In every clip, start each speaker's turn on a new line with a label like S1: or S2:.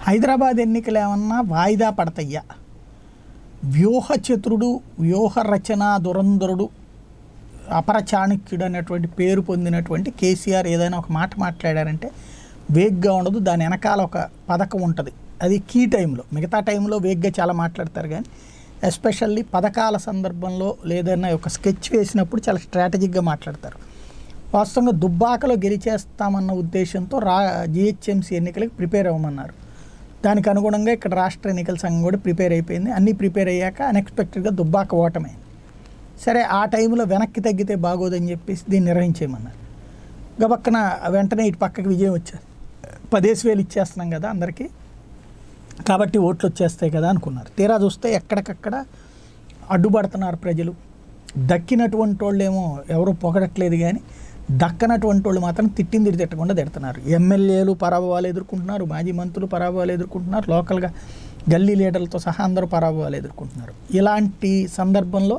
S1: హైదరాబాద్ ఎన్నికలు ఏమన్నా వాయిదా పడతాయ్యా వ్యూహ చతురుడు వ్యూహ రచన దురంధరుడు అపర చాణక్యుడు అనేటువంటి పేరు పొందినటువంటి కేసీఆర్ ఏదైనా ఒక మాట మాట్లాడారంటే వేగ్గా ఉండదు దాని వెనకాల ఒక పథకం ఉంటుంది అది కీ టైంలో మిగతా టైంలో వేగ్గా చాలా మాట్లాడతారు కానీ ఎస్పెషల్లీ పథకాల సందర్భంలో లేదన్నా ఒక స్కెచ్ వేసినప్పుడు చాలా స్ట్రాటజిక్గా మాట్లాడతారు వాస్తవంగా దుబ్బాకలో గెలిచేస్తామన్న ఉద్దేశంతో రా జిహెచ్ఎంసీ ఎన్నికలకు ప్రిపేర్ అవ్వమన్నారు దానికి అనుగుణంగా ఇక్కడ రాష్ట్ర ఎన్నికల సంఘం కూడా ప్రిపేర్ అయిపోయింది అన్నీ ప్రిపేర్ అయ్యాక అన్ఎక్స్పెక్టెడ్గా దుబ్బాక ఓటమైంది సరే ఆ టైంలో వెనక్కి తగ్గితే బాగోదని చెప్పేసి దీన్ని నిర్వహించేయమన్నారు గబక్కన వెంటనే ఇటు పక్కకి విజయం వచ్చారు పదేసి వేలు ఇచ్చేస్తున్నాం కదా అందరికీ కాబట్టి ఓట్లు వచ్చేస్తాయి కదా అనుకున్నారు తీరా చూస్తే ఎక్కడికక్కడ అడ్డుపడుతున్నారు ప్రజలు దక్కినటువంటి వాళ్ళు ఏమో ఎవరు పొగడట్లేదు కానీ దక్కనటువంటి వాళ్ళు మాత్రం తిట్టింది తిట్టకుండా తిడుతున్నారు ఎమ్మెల్యేలు పరాభవాలు ఎదుర్కొంటున్నారు మాజీ మంత్రులు పరాభవాలు ఎదుర్కొంటున్నారు లోకల్గా గల్లీ లీడర్లతో సహా అందరూ పరాభవాలు ఎదుర్కొంటున్నారు ఇలాంటి సందర్భంలో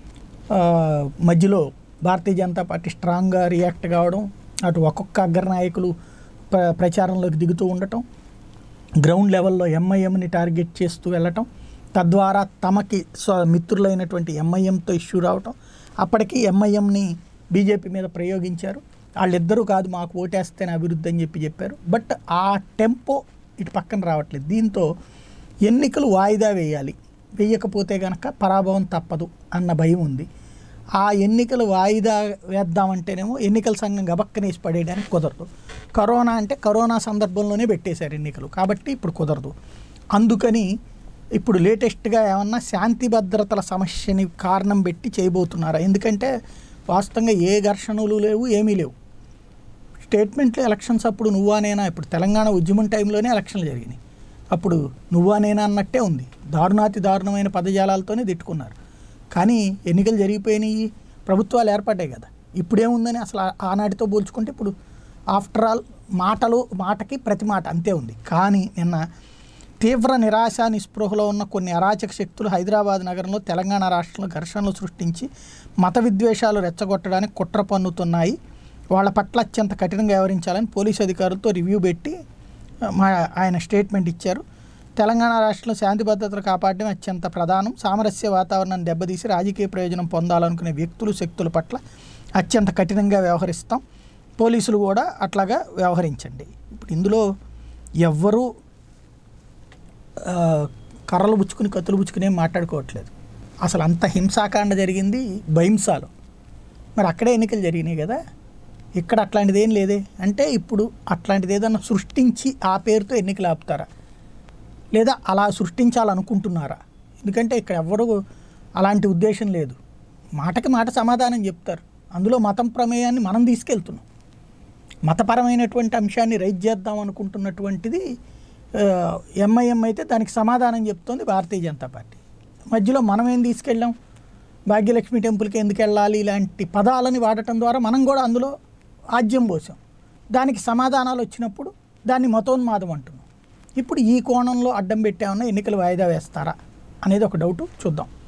S1: ఆ, మధ్యలో భారతీయ జనతా పార్టీ స్ట్రాంగ్గా రియాక్ట్ కావడం అటు ఒక్కొక్క అగ్ర నాయకులు ప్ర ప్రచారంలోకి దిగుతూ ఉండటం గ్రౌండ్ లెవెల్లో ఎంఐఎంని టార్గెట్ చేస్తూ వెళ్ళటం తద్వారా తమకి స్వ మిత్రులైనటువంటి ఎంఐఎంతో ఇష్యూ రావటం అప్పటికి ఎంఐఎంని బీజేపీ మీద ప్రయోగించారు వాళ్ళిద్దరూ కాదు మాకు ఓటేస్తేనే అభివృద్ధి అని చెప్పి చెప్పారు బట్ ఆ టెంపో ఇటు పక్కన రావట్లేదు దీంతో ఎన్నికలు వాయిదా వేయాలి వేయకపోతే కనుక పరాభవం తప్పదు అన్న భయం ఉంది ఆ ఎన్నికలు వాయిదా వేద్దామంటేనేమో ఎన్నికల సంఘం గబక్కనేసి పడేయడానికి కుదరదు కరోనా అంటే కరోనా సందర్భంలోనే పెట్టేశారు ఎన్నికలు కాబట్టి ఇప్పుడు కుదరదు అందుకని ఇప్పుడు లేటెస్ట్గా ఏమన్నా శాంతి భద్రతల సమస్యని కారణం పెట్టి చేయబోతున్నారా ఎందుకంటే వాస్తవంగా ఏ ఘర్షణలు లేవు ఏమీ లేవు స్టేట్మెంట్లు ఎలక్షన్స్ అప్పుడు నువ్వా నేనా ఇప్పుడు తెలంగాణ ఉద్యమం టైంలోనే ఎలక్షన్లు జరిగినాయి అప్పుడు నువ్వా నేనా అన్నట్టే ఉంది దారుణాతి దారుణమైన పదజాలాలతోనే తిట్టుకున్నారు కానీ ఎన్నికలు జరిగిపోయినాయి ప్రభుత్వాలు ఏర్పడ్డాయి కదా ఇప్పుడేముందని అసలు ఆ- ఆనాటితో పోల్చుకుంటే ఇప్పుడు ఆఫ్టర్ ఆల్ మాటలు మాటకి ప్రతి మాట అంతే ఉంది కానీ నిన్న తీవ్ర నిరాశ నిస్పృహలో ఉన్న కొన్ని అరాచక శక్తులు హైదరాబాద్ నగరంలో తెలంగాణ రాష్ట్రంలో ఘర్షణలు సృష్టించి మత విద్వేషాలు రెచ్చగొట్టడానికి కుట్ర పన్నుతున్నాయి వాళ్ళ పట్ల అత్యంత కఠినంగా వ్యవహరించాలని పోలీసు అధికారులతో రివ్యూ పెట్టి మా ఆయన స్టేట్మెంట్ ఇచ్చారు తెలంగాణ రాష్ట్రంలో శాంతి భద్రతలు కాపాడడం అత్యంత ప్రధానం సామరస్య వాతావరణాన్ని దెబ్బతీసి రాజకీయ ప్రయోజనం పొందాలనుకునే వ్యక్తులు శక్తుల పట్ల అత్యంత కఠినంగా వ్యవహరిస్తాం పోలీసులు కూడా అట్లాగా వ్యవహరించండి ఇప్పుడు ఇందులో ఎవ్వరూ ఆ, కర్రలు పుచ్చుకుని కత్తులు పుచ్చుకుని ఏం మాట్లాడుకోవట్లేదు అసలు అంత హింసాకాండ జరిగింది బహింసాలో మరి అక్కడే ఎన్నికలు జరిగినాయి కదా ఇక్కడ అట్లాంటిది ఏం లేదే అంటే ఇప్పుడు అట్లాంటిది ఏదన్నా సృష్టించి ఆ పేరుతో ఎన్నికలు ఆపుతారా లేదా అలా సృష్టించాలనుకుంటున్నారా ఎందుకంటే ఇక్కడ ఎవ్వరూ అలాంటి ఉద్దేశం లేదు మాటకి మాట సమాధానం చెప్తారు అందులో మతం ప్రమేయాన్ని మనం తీసుకెళ్తున్నాం మతపరమైనటువంటి అంశాన్ని రైజ్ చేద్దాం అనుకుంటున్నటువంటిది ఎంఐఎం అయితే దానికి సమాధానం చెప్తోంది భారతీయ జనతా పార్టీ మధ్యలో మనం ఏం తీసుకెళ్ళాం భాగ్యలక్ష్మి టెంపుల్కి ఎందుకు వెళ్ళాలి ఇలాంటి పదాలని వాడటం ద్వారా మనం కూడా అందులో ఆజ్యం పోసాం దానికి సమాధానాలు వచ్చినప్పుడు దాన్ని మతోన్మాదం అంటున్నాం ఇప్పుడు ఈ కోణంలో అడ్డం పెట్టామన్నా ఎన్నికలు వాయిదా వేస్తారా అనేది ఒక డౌట్ చూద్దాం